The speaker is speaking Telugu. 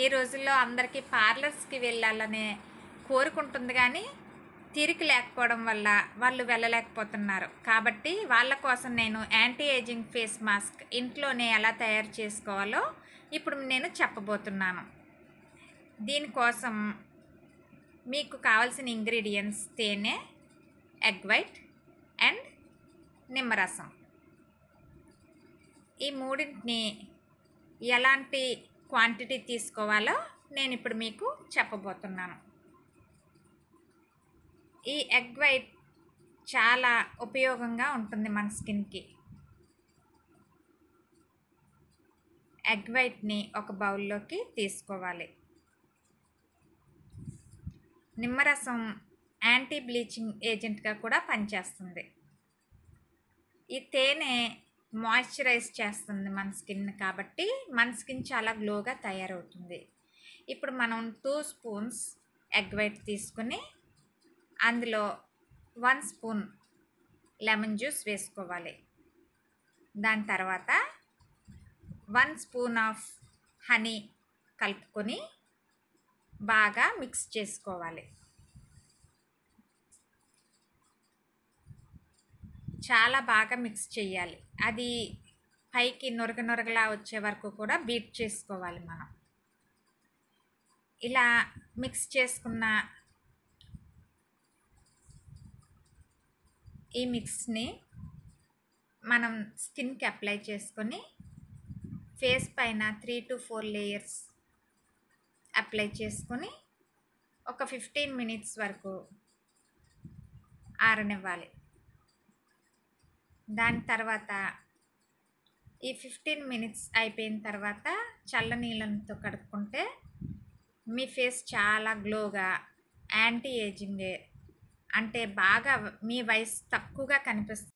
రోజుల్లో అందరికీ పార్లర్స్కి వెళ్ళాలనే కోరుకుంటుంది కానీ తీరిక లేకపోవడం వల్ల వాళ్ళు వెళ్ళలేకపోతున్నారు కాబట్టి వాళ్ళ కోసం నేను యాంటీ ఏజింగ్ ఫేస్ మాస్క్ ఇంట్లోనే ఎలా తయారు చేసుకోవాలో ఇప్పుడు నేను చెప్పబోతున్నాను దీనికోసం మీకు కావాల్సిన ఇంగ్రీడియంట్స్ తేనె ఎగ్ వైట్ అండ్ నిమ్మరసం ఈ మూడింటిని ఎలాంటి క్వాంటిటీ తీసుకోవాలో నేను ఇప్పుడు మీకు చెప్పబోతున్నాను ఈ ఎగ్ వైట్ చాలా ఉపయోగంగా ఉంటుంది మన స్కిన్కి ఎగ్ వైట్ని ఒక బౌల్లోకి తీసుకోవాలి నిమ్మరసం యాంటీ బ్లీచింగ్ ఏజెంట్గా కూడా పనిచేస్తుంది ఈ తేనె మాయిశ్చరైజ్ చేస్తుంది మన స్కిన్ కాబట్టి మన స్కిన్ చాలా గ్లోగా తయారవుతుంది ఇప్పుడు మనం టూ స్పూన్స్ ఎగ్ వైట్ తీసుకుని అందులో వన్ స్పూన్ లెమన్ జ్యూస్ వేసుకోవాలి దాని తర్వాత వన్ స్పూన్ ఆఫ్ హనీ కలుపుకొని బాగా మిక్స్ చేసుకోవాలి చాలా బాగా మిక్స్ చేయాలి అది పైకి నొరగ నొరగలా వచ్చే వరకు కూడా బీట్ చేసుకోవాలి మనం ఇలా మిక్స్ చేసుకున్న ఈ మిక్స్ని మనం స్కిన్కి అప్లై చేసుకొని ఫేస్ పైన three to four layers apply చేసుకొని ఒక ఫిఫ్టీన్ మినిట్స్ వరకు ఆరనివ్వాలి దాని తర్వాత ఈ ఫిఫ్టీన్ మినిట్స్ అయిపోయిన తర్వాత చల్ల నీళ్ళతో కడుక్కుంటే మీ ఫేస్ చాలా గ్లోగా యాంటీ ఏజింగ్ అంటే బాగా మీ వయసు తక్కువగా కనిపిస్తుంది